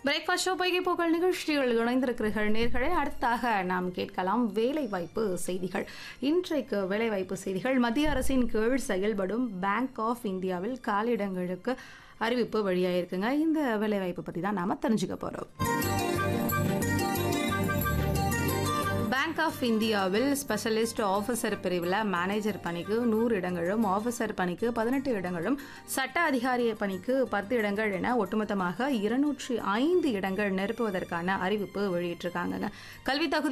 breakfast show பொய்கை போக்கள் நிகழ்ச்சிகள் இணைந்திருக்கிறீர்கள் நேர்களை அடுத்தாக நாம் கேட்கலாம் வேலைவாய்ப்பு செய்திகள் இன்றைக்கு வேலைவாய்ப்பு செய்திகள் மத்திய அரசின் கீழ் செயல்படும் பேங்க் ஆஃப் இந்தியாவில் காலியிடங்களுக்கு அறிவிப்பு வெளியாயிருக்குங்க இந்த வேலைவாய்ப்பு பற்றி தான் நாம தெரிஞ்சுக்க போகிறோம் பேங்க் ஆஃப் இந்தியாவில் ஸ்பெஷலிஸ்ட் ஆஃபீஸர் பிரிவில் மேனேஜர் பணிக்கு நூறு இடங்களும் ஆஃபீஸர் பணிக்கு பதினெட்டு இடங்களும் சட்ட அதிகாரி பணிக்கு பத்து இடங்கள் என ஒட்டுமொத்தமாக இருநூற்றி ஐந்து இடங்கள் நிரப்புவதற்கான அறிவிப்பு வெளியிட்டிருக்காங்க கல்வி தகுதி